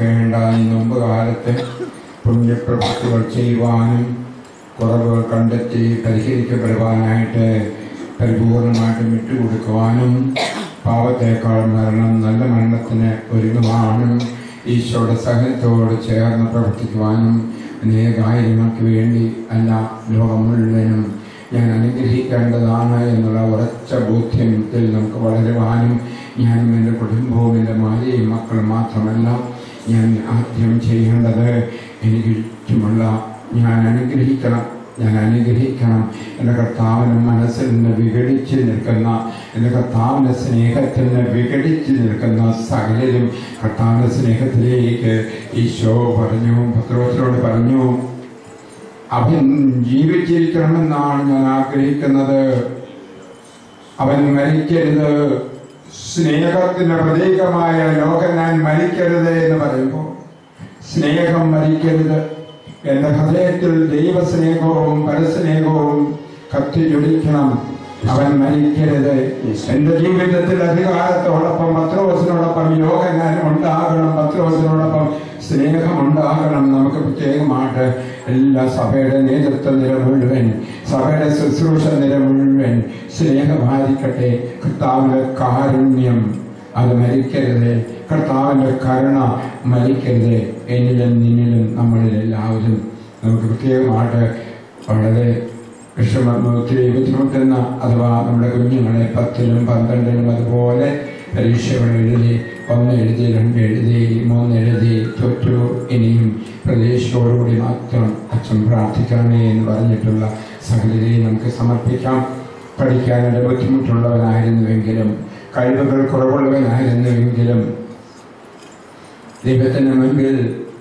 ഓർക്കേണ്ട ഈ മുമ്പ് കാലത്ത് പുണ്യപ്രവൃത്തികൾ ചെയ്യുവാനും കുറവുകൾ കണ്ടെത്തി പരിഹരിക്കപ്പെടുവാനായിട്ട് പരിപൂർണമായിട്ടും വിട്ടുകൊടുക്കുവാനും പാവത്തേക്കാൾ മരണം നല്ല മരണത്തിന് ഒരുങ്ങുവാനും ഈശോയുടെ സഹനത്തോട് ചേർന്ന് പ്രവർത്തിക്കുവാനും അനേകായിരങ്ങൾക്ക് വേണ്ടി അല്ല ലോകം മുഴുവനും ഞാൻ അനുഗ്രഹിക്കേണ്ടതാണ് എന്നുള്ള ഉറച്ച ബോധ്യത്തിൽ നമുക്ക് വളരുവാനും ഞാനും എൻ്റെ കുടുംബവും എൻ്റെ ഭാര്യയും മക്കളും മാത്രമല്ല ഞാൻ ആദ്യം ചെയ്യേണ്ടത് എനിക്ക് ചുറ്റുമുള്ള ഞാൻ അനുഗ്രഹിക്കണം ഞാൻ അനുഗ്രഹിക്കണം എൻ്റെ കർത്താവിന് മനസ്സിൽ നിന്ന് വിഘടിച്ച് നിൽക്കുന്ന എൻ്റെ കർത്താവിൻ്റെ സ്നേഹത്തിൽ നിന്ന് വിഘടിച്ച് നിൽക്കുന്ന സകലരും കർത്താവിൻ്റെ സ്നേഹത്തിലേക്ക് ഈശോ പറഞ്ഞു പത്രോസിനോട് പറഞ്ഞു അവൻ ജീവിച്ചിരിക്കണമെന്നാണ് ഞാൻ ആഗ്രഹിക്കുന്നത് അവൻ മരിക്കരുത് സ്നേഹത്തിന്റെ പ്രതീകമായ ലോകം ഞാൻ മരിക്കരുത് എന്ന് പറയുമ്പോൾ സ്നേഹം മരിക്കരുത് എന്റെ ഹൃദയത്തിൽ ദൈവസ്നേഹവും പരസ്നേഹവും കത്തിജ്വലിക്കണം അവൻ മരിക്കരുത് എന്റെ ജീവിതത്തിൽ അധികാരത്തോടൊപ്പം പത്രോസിനോടൊപ്പം യോഗജ്ഞാനം ഉണ്ടാകണം പത്രോസിനോടൊപ്പം സ്നേഹം ഉണ്ടാകണം നമുക്ക് പ്രത്യേകമായിട്ട് എല്ലാ സഭയുടെ നേതൃത്വ നിര മുഴുവൻ സഭയുടെ ശുശ്രൂഷ നിര മുഴുവൻ സ്നേഹമായിരിക്കട്ടെ കർത്താവിന്റെ കാരുണ്യം അത് മരിക്കരുത് കർത്താവിന്റെ കരുണ മരിക്കരുത് എന്നിലും നിന്നിലും നമ്മളിൽ എല്ലാവരും നമുക്ക് പ്രത്യേകമായിട്ട് വളരെ വിഷമം ഒത്തിരി ബുദ്ധിമുട്ടുന്ന അഥവാ നമ്മുടെ കുഞ്ഞുങ്ങളെ പത്തിലും പന്ത്രണ്ടിലും അതുപോലെ പരീക്ഷകൾ എഴുതി ഒന്ന് എഴുതി രണ്ട് എഴുതി മൂന്ന് എഴുതി തോറ്റു ഇനിയും പ്രതീക്ഷയോടുകൂടി മാത്രം അച്ഛൻ പ്രാർത്ഥിക്കണമേ എന്ന് പറഞ്ഞിട്ടുള്ള സകലതയെ നമുക്ക് സമർപ്പിക്കാം പഠിക്കാനുള്ള ബുദ്ധിമുട്ടുള്ളവനായിരുന്നുവെങ്കിലും കഴിവുകൾ കുറവുള്ളവനായിരുന്നുവെങ്കിലും ദൈവത്തിന് മുൻപിൽ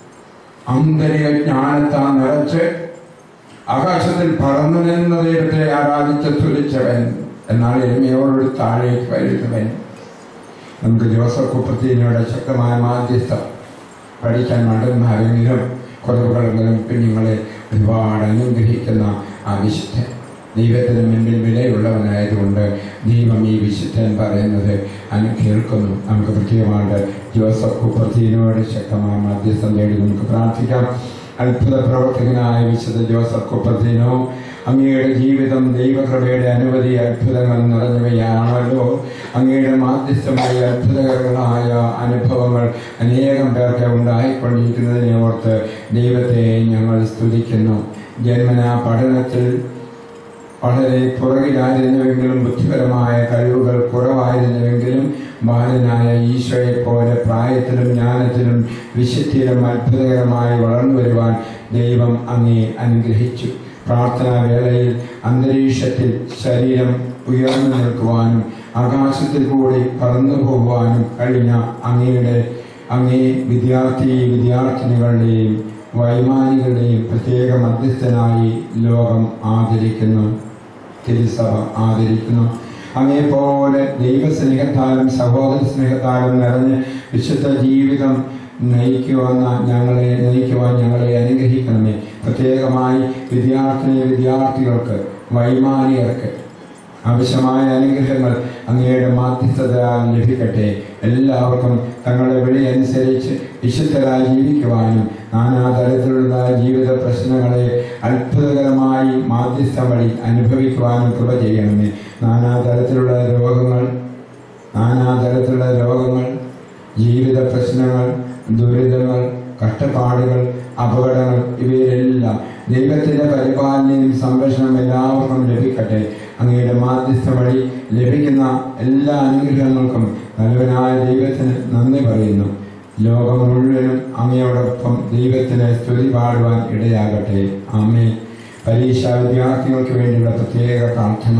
ആന്തരിക ജ്ഞാനത്താൽ നിറച്ച് ആകാശത്തിൽ പറന്നു നിന്ന ദൈവത്തെ ആരാധിച്ച് തുലിച്ചവൻ എന്നാൽ എരുമയോട് താഴേക്ക് വരുന്നവൻ നമുക്ക് ജോസഫ് കുപ്പത്തിനോട് ശക്തമായ മാധ്യസ്ഥം പഠിക്കാൻ മണ്ടന്മാരെങ്കിലും കുറവുകളെങ്കിലും കുഞ്ഞുങ്ങളെ ഒരുപാട് അനുഗ്രഹിക്കുന്ന ആ വിശുദ്ധൻ ദൈവത്തിന് മുൻപിൽ വിലയുള്ളവനായതുകൊണ്ട് ദൈവം ഈ വിശുദ്ധൻ പറയുന്നത് അനു കേൾക്കുന്നു നമുക്ക് പ്രത്യേകമായിട്ട് ജോസഫ് കുപ്പത്തിനോട് ശക്തമായ മാധ്യസ്ഥം തേടി നമുക്ക് പ്രാർത്ഥിക്കാം അത്ഭുത പ്രവർത്തകനായ വിശുദ്ധ ജോസഫ് കുപ്പത്തിനോ അങ്ങയുടെ ജീവിതം ദൈവകൃപയുടെ അനവധി അത്ഭുതങ്ങൾ നിറഞ്ഞവയാണല്ലോ അങ്ങയുടെ മാധ്യസ്ഥമായ അത്ഭുതകരങ്ങളായ അനുഭവങ്ങൾ അനേകം പേർക്ക് ഉണ്ടായിക്കൊണ്ടിരിക്കുന്നതിനെ ഓർത്ത് ദൈവത്തെ ഞങ്ങൾ സ്തുതിക്കുന്നു ജന്മനാ പഠനത്തിൽ വളരെ പുറകിലായിരുന്നുവെങ്കിലും ബുദ്ധിപരമായ കഴിവുകൾ കുറവായിരുന്നുവെങ്കിലും ബാലനായ ഈശോയെ പോലെ പ്രായത്തിലും ജ്ഞാനത്തിലും വിശുദ്ധിയിലും അത്ഭുതകരമായി വളർന്നു വരുവാൻ ദൈവം അങ്ങേ അനുഗ്രഹിച്ചു പ്രാർത്ഥനാ വേളയിൽ അന്തരീക്ഷത്തിൽ ശരീരം ഉയർന്നു നിൽക്കുവാനും ആകാശത്തിൽ കൂടി പറന്നു പോകുവാനും കഴിഞ്ഞ അങ്ങയുടെ അങ്ങേ വിദ്യാർത്ഥി വിദ്യാർത്ഥിനികളുടെയും വൈമാനികളുടെയും പ്രത്യേക മധ്യസ്ഥനായി ലോകം ആദരിക്കുന്നു തിരുസഭ ആദരിക്കുന്നു അങ്ങേപോലെ ദൈവസ്നേഹത്താലും സഹോദര സ്നേഹത്താലും നിറഞ്ഞ് വിശുദ്ധ ജീവിതം നയിക്കുവാൻ ഞങ്ങളെ നയിക്കുവാൻ ഞങ്ങളെ അനുഗ്രഹിക്കണമേ പ്രത്യേകമായി വിദ്യാർത്ഥിനി വിദ്യാർത്ഥികൾക്ക് വൈമാനികർക്ക് ആവശ്യമായ അനുഗ്രഹങ്ങൾ അങ്ങയുടെ മാധ്യസ്ഥതയാൽ ലഭിക്കട്ടെ എല്ലാവർക്കും തങ്ങളുടെ വിളി അനുസരിച്ച് വിശുദ്ധരായി ജീവിക്കുവാനും നാനാതരത്തിലുള്ള ജീവിത പ്രശ്നങ്ങളെ അത്ഭുതകരമായി മാധ്യസ്ഥം വഴി അനുഭവിക്കുവാനും കൃപ ചെയ്യണമേ നാനാതരത്തിലുള്ള രോഗങ്ങൾ നാനാതരത്തിലുള്ള രോഗങ്ങൾ ജീവിത പ്രശ്നങ്ങൾ ദുരിതങ്ങൾ കഷ്ടപ്പാടുകൾ അപകടങ്ങൾ ഇവയിലെല്ലാം ദൈവത്തിന്റെ പരിപാലനയും സംരക്ഷണം എല്ലാവർക്കും ലഭിക്കട്ടെ അങ്ങയുടെ മാധ്യസ്ഥ വഴി ലഭിക്കുന്ന എല്ലാ അനുഗ്രഹങ്ങൾക്കും നല്ലവനായ ദൈവത്തിന് നന്ദി പറയുന്നു ലോകം മുഴുവനും അങ്ങയോടൊപ്പം ദൈവത്തിന് സ്തുതി പാടുവാൻ ഇടയാകട്ടെ അമ്മേ പരീക്ഷാ വിദ്യാർത്ഥികൾക്ക് വേണ്ടിയുള്ള പ്രത്യേക പ്രാർത്ഥന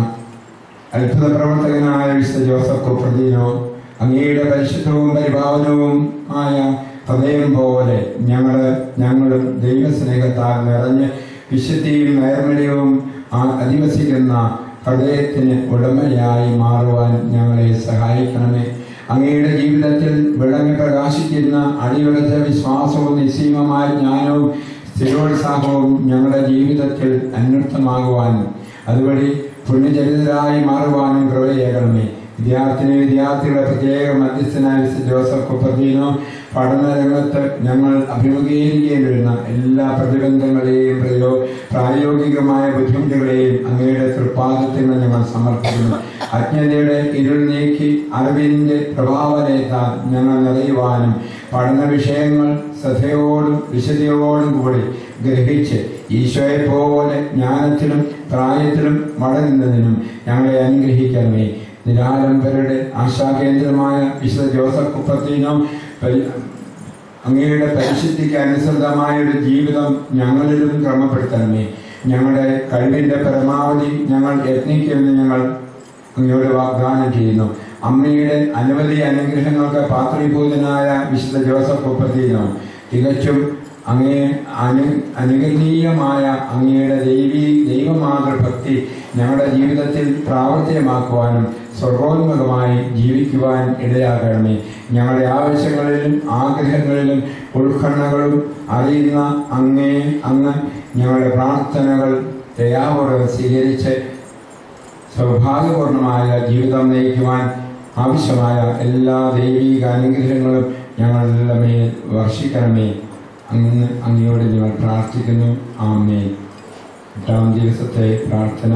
അത്ഭുത പ്രവർത്തകനായ വിശുദ്ധ ജോസഫ് കുപ്രദീനോ അങ്ങയുടെ പരിശുദ്ധവും പരിപാവനവും ആയ ഹൃദയം പോലെ ഞങ്ങള് ഞങ്ങളും ദൈവസ്നേഹത്താൽ നിറഞ്ഞ് വിശുദ്ധിയും നൈർമല്യവും ആ- അധിവസിക്കുന്ന ഹൃദയത്തിന് ഉടമയായി മാറുവാൻ ഞങ്ങളെ സഹായിക്കണമേ അങ്ങയുടെ ജീവിതത്തിൽ വിളങ്ങി പ്രകാശിച്ചിരുന്ന അടിയുറച്ച വിശ്വാസവും നിസ്സീമമായ ജ്ഞാനവും സ്ഥിരോത്സാഹവും ഞങ്ങളുടെ ജീവിതത്തിൽ അന്വർത്ഥമാകുവാനും അതുവഴി പുണ്യചരിതരായി മാറുവാനും കൃപയേകണമേ വിദ്യാർത്ഥിനി വിദ്യാർത്ഥികളെ പ്രത്യേക മധ്യസ്ഥനായ വിശുദ്ധ ജോസഫ് കുപ്പത്തീനോ പഠനരംഗത്ത് ഞങ്ങൾ അഭിമുഖീകരിക്കേണ്ടി വരുന്ന എല്ലാ പ്രതിബന്ധങ്ങളെയും പ്രയോ പ്രായോഗികമായ ബുദ്ധിമുട്ടുകളെയും അങ്ങയുടെ തൃപ്പാദത്തിൽ ഞങ്ങൾ സമർപ്പിക്കുന്നു അജ്ഞതയുടെ ഇരുൾ നീക്കി അറിവിന്റെ പ്രഭാവനേത്താൽ ഞങ്ങൾ നിറയുവാനും പഠന വിഷയങ്ങൾ ശ്രദ്ധയോടും വിശദയോടും കൂടി ഗ്രഹിച്ച് ഈശോയെ പോലെ ജ്ഞാനത്തിലും പ്രായത്തിലും വളരുന്നതിനും ഞങ്ങളെ അനുഗ്രഹിക്കണമേ നിരാലംബരുടെ ആശാകേന്ദ്രമായ വിശുദ്ധ ജോസഫ് കുപ്പത്തിനോ പരി- അങ്ങയുടെ പരിശുദ്ധിക്ക് അനുസൃതമായ ഒരു ജീവിതം ഞങ്ങളിലും ക്രമപ്പെടുത്തണമേ ഞങ്ങളുടെ കഴിവിന്റെ പരമാവധി ഞങ്ങൾ യത്നിക്കുമെന്ന് ഞങ്ങൾ അങ്ങയോട് വാഗ്ദാനം ചെയ്യുന്നു അമ്മയുടെ അനവധി അനുഗ്രഹങ്ങൾക്ക് പാത്രീഭൂതനായ വിശുദ്ധ ജോസഫ് കുപ്പത്തിനോ തികച്ചും അങ്ങേ അനു അനുകരണീയമായ അങ്ങയുടെ ദൈവീ ദൈവമാതൃഭക്തി ഞങ്ങളുടെ ജീവിതത്തിൽ പ്രാവർത്തികമാക്കുവാനും സ്വർഗോന്മുഖമായി ജീവിക്കുവാൻ ഇടയാകണമേ ഞങ്ങളുടെ ആവശ്യങ്ങളിലും ആഗ്രഹങ്ങളിലും ഉൾക്കണ്ണകളും അറിയുന്ന അങ്ങേ അങ്ങ് ഞങ്ങളുടെ പ്രാർത്ഥനകൾ ദയാപൂർവ്വം സ്വീകരിച്ച് സൗഭാഗ്യപൂർണമായ ജീവിതം നയിക്കുവാൻ ആവശ്യമായ എല്ലാ ദൈവിക അനുഗ്രഹങ്ങളും ഞങ്ങളുടെ മേൽ വർഷിക്കണമേ അങ്ങ് അങ്ങയോട് ഞങ്ങൾ പ്രാർത്ഥിക്കുന്നു ആമേ എട്ടാം ദിവസത്തെ പ്രാർത്ഥന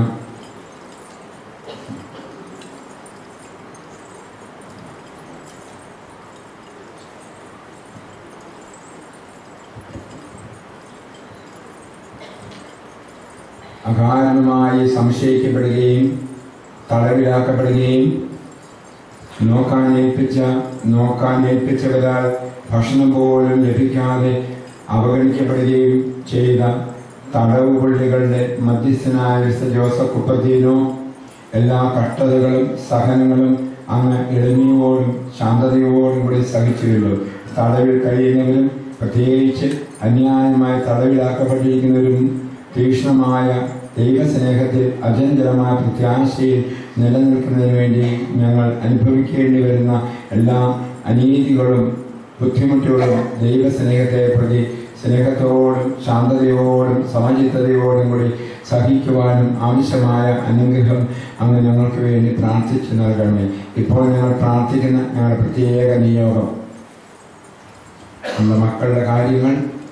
അകാരണമായി സംശയിക്കപ്പെടുകയും തടവിലാക്കപ്പെടുകയും നോക്കാൻ ഏൽപ്പിച്ച നോക്കാൻ ഏൽപ്പിച്ചവരാൽ ഭക്ഷണം പോലും ലഭിക്കാതെ അവഗണിക്കപ്പെടുകയും ചെയ്ത തടവ് പുള്ളികളുടെ മധ്യസ്ഥനായ വിശുദ്ധ ജോസഫ് കുപ്പത്തീനോ എല്ലാ കഷ്ടതകളും സഹനങ്ങളും അങ്ങ് എളിമയോടും ശാന്തതയോടും കൂടി സഹിച്ചുവല്ലോ തടവിൽ കഴിയുന്നവരും പ്രത്യേകിച്ച് അന്യായമായി തടവിലാക്കപ്പെട്ടിരിക്കുന്നവരും തീക്ഷ്ണമായ ദൈവസ്നേഹത്തിൽ അചഞ്ചലമായ പ്രത്യാശയിൽ നിലനിൽക്കുന്നതിന് വേണ്ടി ഞങ്ങൾ അനുഭവിക്കേണ്ടി വരുന്ന എല്ലാ അനീതികളും ബുദ്ധിമുട്ടുകളും ദൈവസ്നേഹത്തെ പ്രതി സ്നേഹത്തോടും ശാന്തതയോടും സമചിത്തതയോടും കൂടി സഹിക്കുവാനും ആവശ്യമായ അനുഗ്രഹം അങ്ങ് ഞങ്ങൾക്ക് വേണ്ടി പ്രാർത്ഥിച്ചു നൽകണമേ ഇപ്പോൾ ഞങ്ങൾ പ്രാർത്ഥിക്കുന്ന ഞങ്ങളുടെ പ്രത്യേക നിയോഗം നമ്മുടെ മക്കളുടെ കാര്യങ്ങൾ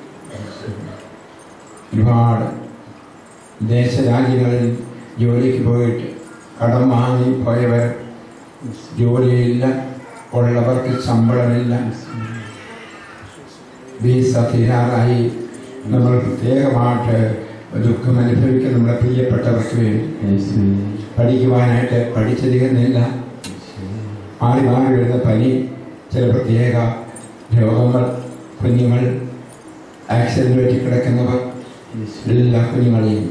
ഒരുപാട് ദേശരാജ്യങ്ങളിൽ ജോലിക്ക് പോയിട്ട് കടം വാങ്ങി പോയവർ ജോലിയില്ല ഉള്ളവർക്ക് ശമ്പളമില്ല വീസ തീരാറായി നമ്മൾ പ്രത്യേകമായിട്ട് ദുഃഖം അനുഭവിക്കുന്ന നമ്മുടെ പ്രിയപ്പെട്ടവർക്ക് വേണ്ടി പഠിക്കുവാനായിട്ട് പഠിച്ചു തീർന്നില്ല മാറി മാറി വരുന്ന പനി ചില പ്രത്യേക രോഗങ്ങൾ കുഞ്ഞുങ്ങൾ ആക്സിഡന്റ് പറ്റി കിടക്കുന്നവർ എല്ലാ കുഞ്ഞുങ്ങളെയും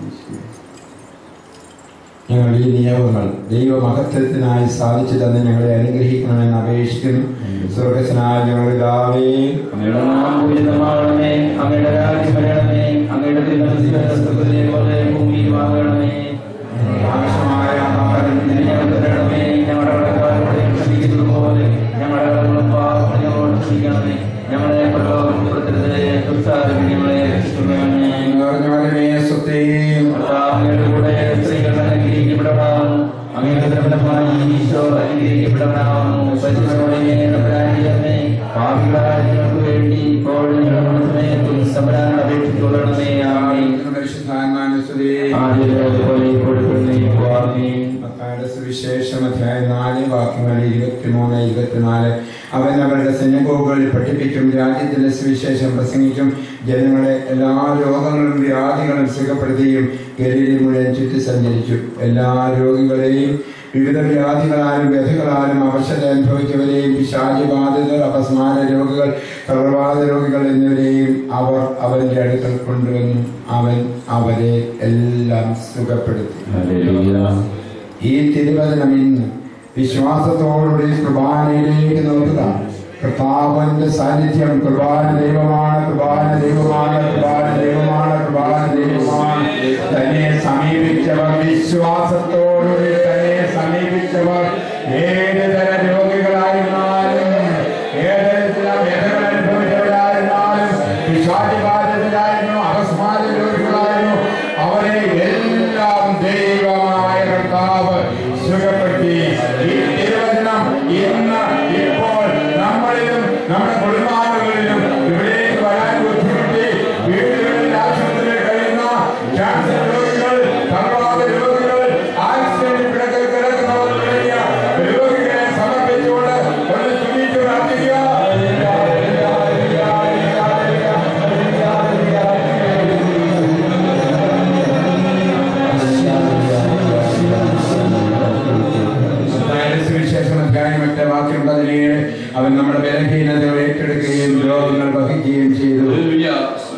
ഞങ്ങൾ ഈ നിയമങ്ങൾ ദൈവമഹത്വത്തിനായി സാധിച്ചു തന്നെ ഞങ്ങളെ അനുഗ്രഹിക്കണമെന്ന് അപേക്ഷിക്കുന്നു സ്വർഗസ്നായ ഞങ്ങളുടെ പിതാവേ അങ്ങയുടെ നാമം പൂജിതമാകണമേ അങ്ങയുടെ രാജ്യം വരണമേ അങ്ങയുടെ തിരുമനസ്സിലെ സ്വർഗ്ഗത്തിലെ പോലെ ഭൂമിയിലുമാകണമേ ആവശ്യമായ ആഹാരം ഇന്ന് ഞങ്ങൾക്ക് തരണമേ ഞങ്ങളുടെ കടക്കാരോട് ക്ഷമിക്കുന്നത് പോലെ ഞങ്ങളുടെ കടങ്ങളും പാപങ്ങളോട് ക്ഷമിക്കണമേ ഞങ്ങളെ പ്രലോഭനപ്പെടുത്തരുതേ ദുഷ്ടാരൂപി ഞങ്ങളെ രക്ഷിക്കണമേ നിറഞ്ഞവരമേ സ്വത്തെയും അങ്ങയുടെ കൂടെ സ്ത്രീകൾ അനുഗ്രഹിക്കപ്പെടണം അങ്ങയുടെ ദ്രവണമായി ഈശോ അനുഗ്രഹിക്കപ്പെടണം പരിശുദ്ധമേ നമ്പരാനിയമേ പാപികളായ ഞങ്ങൾക്ക് വേണ്ടി ഇപ്പോഴും ഞങ്ങളുടെ സമയത്തും സമരാൻ അപേക്ഷിച്ചുകൊള്ളണമേ ആമേ പരിശുദ്ധാത്മാവിന്റെ സ്തുതി ആദ്യപോലെ ഇപ്പോഴും ആമേൻ മത്തായിയുടെ സുവിശേഷം അധ്യായം നാല് വാക്യങ്ങൾ ഇരുപത്തിമൂന്ന് ഇരുപത്തിനാല് അവൻ അവരുടെ സിനിമകളിൽ പഠിപ്പിക്കും രാജ്യത്തിന്റെ സുവിശേഷം പ്രസംഗിക്കും ജനങ്ങളെ എല്ലാ രോഗങ്ങളും വ്യാധികളും സുഖപ്പെടുത്തുകയും ഗലീലി മുഴുവൻ ചുറ്റി സഞ്ചരിച്ചു എല്ലാ രോഗികളെയും വിവിധ വ്യാധികളാലും വ്യഥകളാലും അവശത അനുഭവിച്ചവരെയും പിശാചിബാധിതർ അപസ്മാര രോഗികൾ പ്രവാദ രോഗികൾ എന്നിവരെയും അവർ അവന്റെ അടുക്കൽ കൊണ്ടുവന്നു അവൻ അവരെ എല്ലാം സുഖപ്പെടുത്തി ഹല്ലേലൂയ ഈ തിരുവചനം ഇന്ന് വിശ്വാസത്തോടുകൂടി കുർബാനയിലേക്ക് നോക്കുക കർത്താവിന്റെ സാന്നിധ്യം കുർബാന ദൈവമാണ് കുർബാന ദൈവമാണ് കുർബാന ദൈവമാണ് കുർബാന ദൈവമാണ് തന്നെ സമീപിച്ചവർ വിശ്വാസത്തോടുകൂടി തന്നെ സമീപിച്ചവർ ഏത് തര രോഗികളായിരുന്നാലും ഏത് തര വേദന അനുഭവിച്ചവരായിരുന്നാലും വിശ്വാസിബാധിതരായിരുന്നു അപസ്മാര രോഗികളായിരുന്നു അവരെ എല്ലാം ദൈവമായ കർത്താവ് സുഖപ്പെടുത്തി ഈ തിരുവചനം ഇന്ന് ഇപ്പോൾ നമ്മളിലും നമ്മുടെ കുടുംബ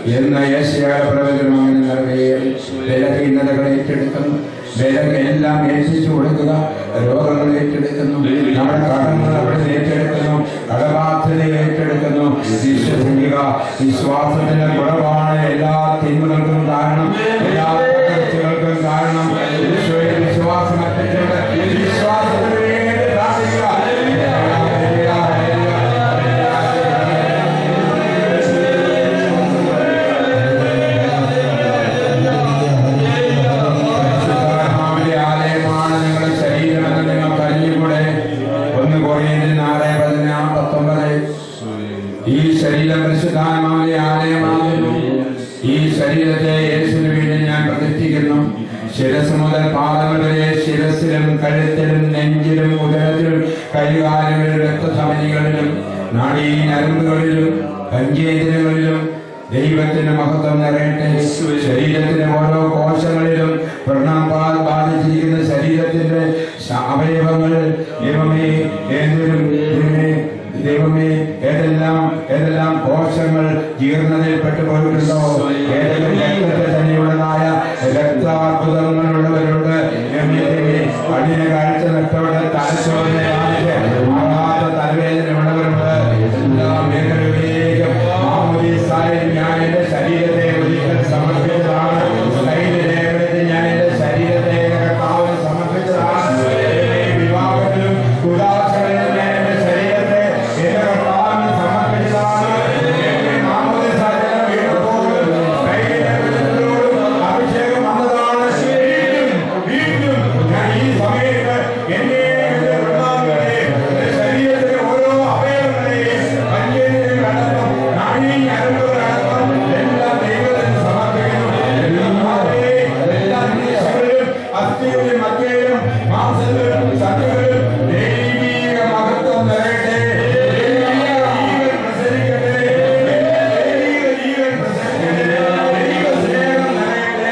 എന്ന് യേശയായ പ്രവചനം അങ്ങനെ നിറവേറി ബലഹീനതകൾ ഏറ്റെടുക്കുന്നു ബലം എല്ലാം ഏൽപ്പിച്ചു കൊടുക്കുക രോഗങ്ങൾ ഏറ്റെടുക്കുന്നു നമ്മുടെ കടങ്ങൾ അവിടെ ഏറ്റെടുക്കുന്നു കടബാധ്യത ഏറ്റെടുക്കുന്നു വിശ്വസിക്കുക വിശ്വാസത്തിന്റെ കുറവാണ് എല്ലാ തിന്മകൾക്കും കാരണം എല്ലാ തകർച്ചകൾക്കും കാരണം ഈശോയിൽ വിശ്വാസം അർപ്പിച്ചുകൊണ്ട് വിശ്വാസത്തിന് വേണ്ടി പ്രാർത്ഥിക്കുക പരിശുദ്ധാത്മാവിന്റെ ആലയമാണ് നിങ്ങളുടെ ശരീരമെന്ന് നിങ്ങൾക്ക് അറിഞ്ഞുകൂടെ ഒന്ന് കുറയുന്നതിൽ നാല് പതിനാറ് പത്തൊമ്പത് ഈ ശരീരം പരിശുദ്ധാത്മാവിന്റെ ആലയമാകുന്നു ഈ ശരീരത്തെ യേശുവിന് വേണ്ടി ഞാൻ പ്രതിഷ്ഠിക്കുന്നു ശിരസ് മുതൽ പാദങ്ങൾ വരെ ശിരസിലും കഴുത്തിലും നെഞ്ചിലും ഉദരത്തിലും കൈകാലുകളിലും രക്തധമനികളിലും നാടീ നരമ്പുകളിലും പഞ്ചേന്ദ്രങ്ങളിലും ദൈവത്തിന്റെ മഹത്വം നിറയട്ടെ ശരീരത്തിന്റെ ഓരോ കോശങ്ങളിലും വ്രണം ബാ- ബാധിച്ചിരിക്കുന്ന ശരീരത്തിന്റെ ശ- അവയവങ്ങൾ ദൈവമേ ഏതൊരു ദൈവമേ ദൈവമേ ഏതെല്ലാം ഏതെല്ലാം കോശങ്ങൾ ജീർണതയിൽ പെട്ടുപോയിട്ടുണ്ടോ ഏതെങ്കിലും രക്തത്തിൽ തന്നെയുള്ളതായ രക്താർബുദങ്ങളുള്ളവരുണ്ട് ദൈവമേ, കണ്ണിന് കാഴ്ച നഷ്ടപ്പെട്ട തലച്ചോറിനെ ബാധിച്ച് ആഘാത തലവേദന ഉള്ളവരുണ്ട് എല്ലാ മേഖലകളിലേക്കും മാമോദീസായിൽ ഞാൻ എന്റെ ശരീരത്തെ ഒരിക്കൽ സമർപ്പിച്ചതാണ് ശരീരത്തെ ഞാൻ എന്റെ ശരീരത്തെ കർത്താവിന് സമർപ്പിച്ചതാണ് വിവാഹത്തിലും ഉദാസകളിലും ഞാൻ എന്റെ ശരീരത്തെ എന്റെ കർത്താവിന് സമർപ്പിച്ചതാണ് മാമോദീസായിൽ വീണപ്പോഴും ശരീരത്തിനോടും അഭിഷേകം വന്നതാണ് വീണ്ടും വീണ്ടും ഞാൻ ഈ സമയത്ത് എന്നെ എന്റെ കർത്താവിനെ എന്റെ ശരീരത്തിലെ ഓരോ അവയവങ്ങളെയും പഞ്ചേന്ദ്രിയങ്ങൾ അടക്കം നാഴി ഞരമ്പുകളടക്കം എല്ലാം ദൈവത്തിന് സമർപ്പിക്കുന്നു എല്ലാവരെയും എല്ലാ നിമിഷങ്ങളിലും അസ്ഥികളിലും മധ്യയിലും മാംസത്തിലും സത്യങ്ങളിലും ദൈവീക മഹത്വം നിറയട്ടെ ദൈവീക ജീവൻ പ്രസരിക്കട്ടെ ദൈവീക ജീവൻ പ്രസരിക്കട്ടെ ദൈവ സ്നേഹം നിറയട്ടെ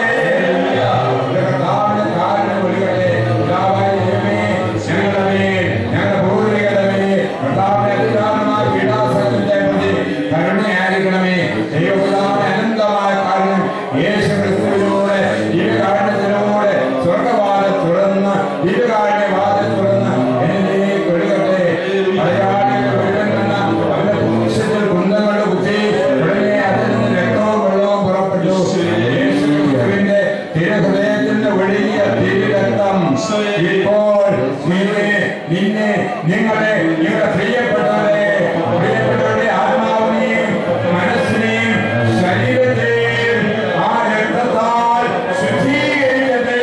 കർത്താവിന്റെ കാരുണ്യം ഒഴുകട്ടെ. പിതാവായ ദൈവമേ, ഞങ്ങളുടെ മേൽ, ഞങ്ങളുടെ പൂർവ്വികരുടെ മേൽ കർത്താവിന്റെ അതിദാരുണമായ പീഡാസഹനത്തെ പ്രതി കരുണയായിരിക്കണമേ. ദൈവപിതാവിന്റെ അനന്തമായ കാരുണ്യം യേശുക്രിസ്തുവിലൂടെ ദിവ്യകാരുണ്യത്തിലൂടെ സ്വർഗ്ഗവാതിൽ തുറന്ന് ദിവ്യകാരുണ്യവാതിൽ തുറന്ന് എന്നിലേക്ക് ഒഴുകട്ടെ. പടയാളികൾ ഒഴുകുന്ന അവന്റെ കുരിശിൽ കുന്തങ്ങളുടെ കുത്തി ഉടനെ അതിൽ നിന്ന് രക്തവും വെള്ളവും പുറപ്പെട്ടു യേശുക്രിസ്തുവിന്റെ തിരുഹൃദയത്തിന്റെ ഒഴുകിയ തിരുരക്തം ഇപ്പോൾ നിന്നെ നിന്നെ നിങ്ങളെ നിങ്ങളുടെ പ്രിയപ്പെട്ടവരെ പ്രിയപ്പെട്ടവരുടെ ആത്മാവിനെയും മനസ്സിനെയും ശരീരത്തെയും ആ രക്തത്താൽ ശുദ്ധീകരിക്കട്ടെ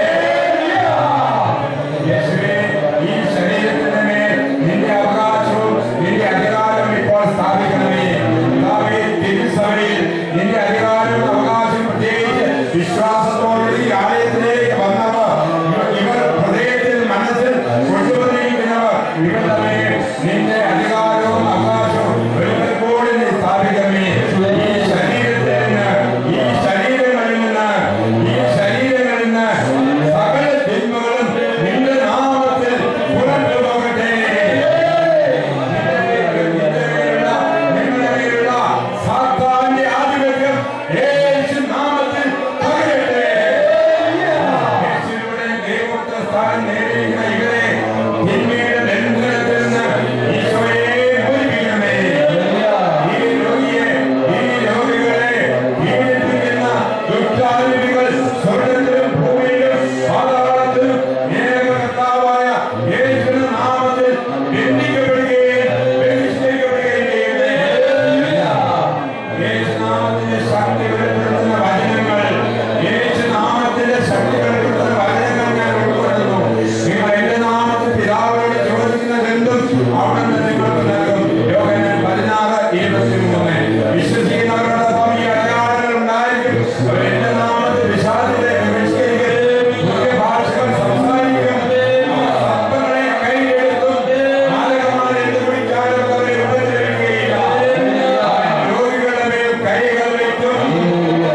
യേശുവേ, ഈ ശരീരത്തിന്റെ മേൽ നിന്റെ അവകാശവും നിന്റെ അധികാരവും ഇപ്പോൾ സ്ഥാപിക്കണമേ കർത്താവേ, തിരുസഭയിൽ നിന്റെ അധികാരവും അവകാശവും പ്രത്യേകിച്ച് വിശ്വാസത്തോടെ ഈ ആലയത്തിലേക്ക് വന്നവർ ഇവർ- ഇവർ ഹൃദയത്തിൽ മനസ്സിൽ കൊണ്ടുവന്നിരിക്കുന്നവർ ഇവരുടെ മേൽ നിന്റെ അധികാരവും അവകാശവും ഒരിക്കൽ കൂടി നീ സ്ഥാപിക്കണമേ ഈ ശരീരത്തിൽ നിന്ന് ഈ ശരീരങ്ങളിൽ നിന്ന് ഈ ശരീരങ്ങളിൽ നിന്ന് സകല തിന്മകളും നിന്റെ നാമത്തിൽ പുറത്തു പോകട്ടെ നിങ്ങളുടെ മേലുള്ള സാത്താന്റെ ആധിപത്യം യേശു നാമത്തിൽ തകരട്ടെ യേശുവിലൂടെ ദൈവത്തെ സ്ഥാനം നേടിയിരിക്കുന്ന ഇവരെ തിന്മയുടെ ബന്ധനത്തിൽ നിന്ന് ഈശോയെ മോചിപ്പിക്കണമേ. ഈ രോഗിയെ, ഈ രോഗികളെ പീഡിപ്പിക്കുന്ന ദുഷ്ടാരൂപികൾ സ്വർഗ്ഗത്തിലും ഭൂമിയിലും പാതാളത്തിലും ഏകകർത്താവായ യേശുവിന്റെ നാമത്തിൽ ബന്ധിക്കപ്പെടുകയും ബഹിഷ്കരിക്കപ്പെടുകയും ചെയ്യട്ടെ. യേശുനാമത്തിന്റെ ശക്തി വെളിപ്പെടുത്തുന്ന വചനങ്ങൾ യേശുനാമത്തിന്റെ ശക്തി വെളിപ്പെടുത്തുന്ന വചനങ്ങൾ ഞാൻ ഉൾക്കൊള്ളുന്നു നിങ്ങൾ എന്റെ നാമത്തിൽ പിതാവിനോട് ചോദിക്കുന്നതെന്തും അവിടെ നിന്ന് നിങ്ങൾക്ക് നൽകും യോഹന്നാൻ പതിനാറ് ഇരുപത്തിമൂന്ന് വിശ്വസിക്കുന്നവരോടൊപ്പം ഈ അടയാളങ്ങൾ ഉണ്ടായിരിക്കും അവർ എന്റെ നാമത്തിൽ വിശാലത്തെ ബഹിഷ്കരിക്കും പുതിയ ഭാഷകൾ സംസാരിക്കും അവർ സർപ്പങ്ങളെ കൈയെടുക്കും മാരകമായ എന്ത് കുടിച്ചാലും അവരെ ഉപദ്രവിക്കുകയില്ല രോഗികളുടെ മേൽ കൈകൾ വയ്ക്കും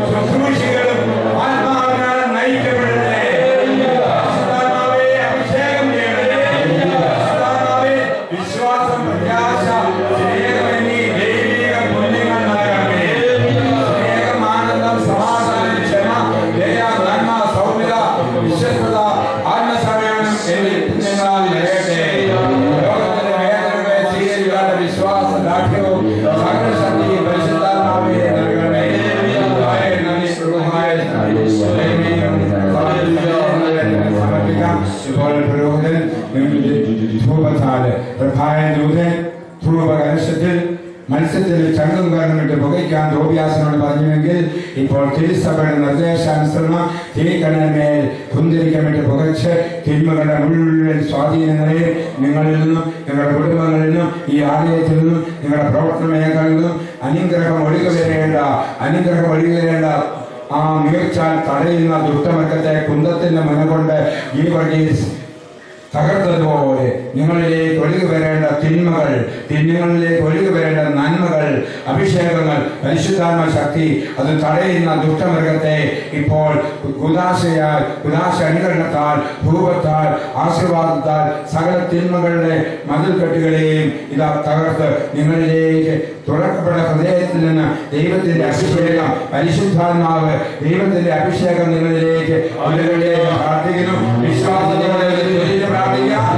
ശുശ്രൂഷികളും ആത്മാവിനാൽ നയിക്കപ്പെടട്ടെ പരിശുദ്ധാത്മാവേ, അഭിഷേകം ചെയ്യണമേ പരിശുദ്ധാത്മാവേ, വിശ്വാസം പ്രത്യാശ സ്നേഹം എന്നീ ദൈവിക മൂല്യങ്ങൾ നൽകണമേ സ്നേഹം ആനന്ദം സമാധാനം ക്ഷമ ദയ നന്മ സൗമ്യത വിശ്വസ്തത ആത്മസമയം എന്നീ പുണ്യങ്ങളാൽ നിറയട്ടെ ലോകത്തിന്റെ വേദനകളെ സ്വീകരിക്കാത്ത വിശ്വാസ ദാർഢ്യവും സകല ശക്തിയും പരിശുദ്ധാത്മാവേ നൽകണമേ ദയവായി നന്ദി പ്രഭുവായ സമർപ്പിക്കാം ഇപ്പോൾ പുരോഹിതൻ ധൂപത്താല് പ്രഭായ ദൂതൻ ധൂപ കലശത്തിൽ മത്സ്യത്തിൽ ചങ്കും കാരണമിട്ട് പുകയ്ക്കാൻ ധോപ്യാസനോട് പറഞ്ഞുവെങ്കിൽ ഇപ്പോൾ തിരുസഭയുടെ നിർദ്ദേശാനുസരണം തിരിക്കണമേൽ കുന്തിരിക്കമിട്ട് പുകച്ച് തിന്മകളുടെ മുഴുവൻ സ്വാധീനങ്ങളെ നിങ്ങളിൽ നിന്നും നിങ്ങളുടെ കുടുംബങ്ങളിൽ നിന്നും ഈ ആലയത്തിൽ നിന്നും നിങ്ങളുടെ പ്രവർത്തന മേഖലയിൽ നിന്നും അനുഗ്രഹം ഒഴുകി വരേണ്ട അനുഗ്രഹം ഒഴുകി വരേണ്ട ആ നീർച്ചാൽ തടയുന്ന ദുഷ്ടവർഗത്തെ കുന്തത്തിന്റെ മുനകൊണ്ട് ഈ വർഗീസ് തകർത്തതുപോലെ നിങ്ങളിലേക്ക് ഒഴുകി വരേണ്ട തിന്മകൾ തിന്മകളിലേക്ക് ഒഴുകി വരേണ്ട നന്മകൾ അഭിഷേകങ്ങൾ പരിശുദ്ധാത്മ ശക്തി അത് തടയുന്ന ദുഷ്ടമൃഗത്തെ ഇപ്പോൾ ഉദാശയാൽ ഉദാശ അനുകരണത്താൽ ധൂപത്താൽ ആശീർവാദത്താൽ സകല തിന്മകളുടെ മതിൽക്കെട്ടുകളെയും ഇതാ തകർത്ത് നിങ്ങളിലേക്ക് തുറക്കപ്പെട്ട ഹൃദയത്തിൽ നിന്ന് ദൈവത്തിന്റെ അഭിഷേകം പരിശുദ്ധാത്മാവ് ദൈവത്തിന്റെ അഭിഷേകം നിങ്ങളിലേക്ക് അവരുകളിലേക്ക് പ്രാർത്ഥിക്കുന്നു വിശ്വാസത്തോടെ ഇത് ചൊല്ലിയിട്ട് പ്രാർത്ഥിക്കാം